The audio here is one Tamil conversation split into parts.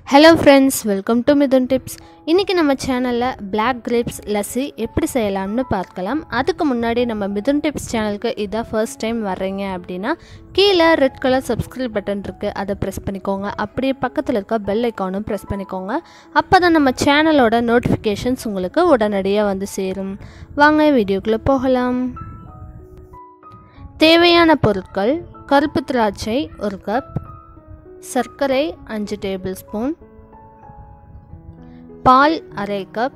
hello friends welcome to Mithun tips இன்றைக்கி நம்ம சேனலில் பிளாக் கிரேப்ஸ் லஸ்ஸி எப்படி செய்யலாம்னு பார்க்கலாம் அதுக்கு முன்னாடி நம்ம மிதுன் டிப்ஸ் சேனலுக்கு இதான் ஃபர்ஸ்ட் டைம் வர்றீங்க அப்படின்னா கீழே ரெட் கலர் சப்ஸ்கிரைப் பட்டன் இருக்குது அதை ப்ரெஸ் பண்ணிக்கோங்க அப்படியே பக்கத்தில் இருக்க பெல் ஐக்கானும் ப்ரெஸ் பண்ணிக்கோங்க அப்போ தான் நம்ம சேனலோட நோட்டிஃபிகேஷன்ஸ் உங்களுக்கு உடனடியாக வந்து சேரும் வாங்க வீடியோக்குள்ளே போகலாம் தேவையான பொருட்கள் கருப்பு திராட்சை ஒரு கப் சர்க்கரை அஞ்சு டேபிள் ஸ்பூன் பால் அரை கப்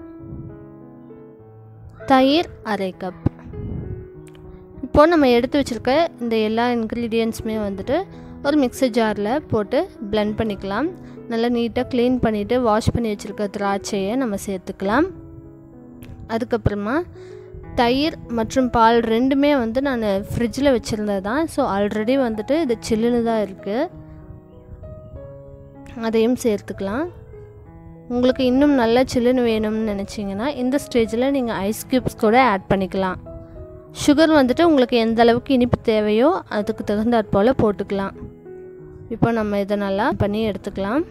தயிர் அரை கப் இப்போ நம்ம எடுத்து வச்சுருக்க இந்த எல்லா இன்க்ரீடியன்ட்ஸுமே வந்துட்டு ஒரு மிக்சர் ஜாரில் போட்டு பிளெண்ட் பண்ணிக்கலாம் நல்லா நீட்டாக க்ளீன் பண்ணிவிட்டு வாஷ் பண்ணி வச்சுருக்க திராட்சையை நம்ம சேர்த்துக்கலாம் அதுக்கப்புறமா தயிர் மற்றும் பால் ரெண்டுமே வந்து நான் ஃப்ரிட்ஜில் வச்சுருந்தது தான் ஸோ ஆல்ரெடி வந்துட்டு இது சில்லுன்னு தான் இருக்குது அதையும் சேர்த்துக்கலாம் உங்களுக்கு இன்னும் நல்லா சில்லுன்னு வேணும்னு நினச்சிங்கன்னா இந்த ஸ்டேஜில் நீங்கள் ஐஸ் க்யூப்ஸ் கூட ஆட் பண்ணிக்கலாம் சுகர் வந்துட்டு உங்களுக்கு எந்த அளவுக்கு இனிப்பு தேவையோ அதுக்கு தகுந்தாற் போல் போட்டுக்கலாம் இப்போ நம்ம இதை நல்லா பண்ணி எடுத்துக்கலாம்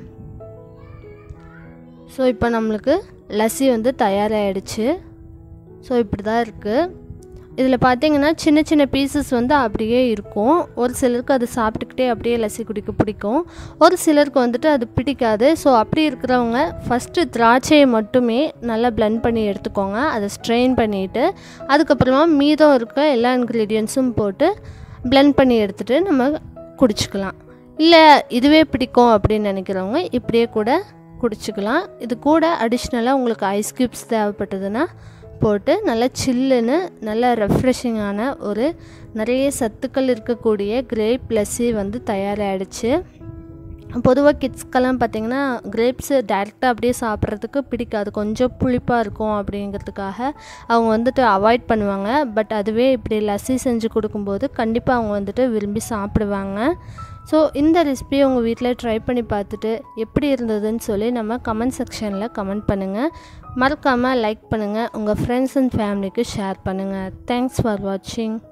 ஸோ இப்போ நம்மளுக்கு லஸ்ஸி வந்து தயாராகிடுச்சு ஸோ இப்படி தான் இருக்குது இதில் பார்த்தீங்கன்னா சின்ன சின்ன பீசஸ் வந்து அப்படியே இருக்கும் ஒரு சிலருக்கு அது சாப்பிட்டுக்கிட்டே அப்படியே லஸ்ஸி குடிக்க பிடிக்கும் ஒரு சிலருக்கு வந்துட்டு அது பிடிக்காது ஸோ அப்படி இருக்கிறவங்க ஃபஸ்ட்டு திராட்சையை மட்டுமே நல்லா பிளெண்ட் பண்ணி எடுத்துக்கோங்க அதை ஸ்ட்ரெயின் பண்ணிவிட்டு அதுக்கப்புறமா மீதம் இருக்க எல்லா இன்க்ரீடியன்ஸும் போட்டு பிளெண்ட் பண்ணி எடுத்துகிட்டு நம்ம குடிச்சிக்கலாம் இல்லை இதுவே பிடிக்கும் அப்படின்னு நினைக்கிறவங்க இப்படியே கூட குடிச்சிக்கலாம் இது கூட அடிஷ்னலாக உங்களுக்கு ஐஸ் க்யூப்ஸ் தேவைப்பட்டதுன்னா போட்டு நல்லா சில்லுன்னு நல்ல ரெஃப்ரெஷிங்கான ஒரு நிறைய சத்துக்கள் இருக்கக்கூடிய கிரேப் லஸ்ஸி வந்து தயாராகிடுச்சு பொதுவாக கிட்ஸ்க்கெல்லாம் பார்த்திங்கன்னா கிரேப்ஸு டைரெக்டாக அப்படியே சாப்பிட்றதுக்கு பிடிக்காது கொஞ்சம் புளிப்பாக இருக்கும் அப்படிங்கிறதுக்காக அவங்க வந்துட்டு அவாய்ட் பண்ணுவாங்க பட் அதுவே இப்படி லஸ்ஸி செஞ்சு கொடுக்கும்போது கண்டிப்பாக அவங்க வந்துட்டு விரும்பி சாப்பிடுவாங்க ஸோ இந்த ரெசிபியை உங்கள் வீட்டில் ட்ரை பண்ணி பார்த்துட்டு எப்படி இருந்ததுன்னு சொல்லி நம்ம கமெண்ட் செக்ஷனில் கமெண்ட் பண்ணுங்கள் மறக்காமல் லைக் பண்ணுங்கள் உங்கள் ஃப்ரெண்ட்ஸ் அண்ட் ஃபேமிலிக்கு ஷேர் பண்ணுங்கள் தேங்க்ஸ் ஃபார் வாட்சிங்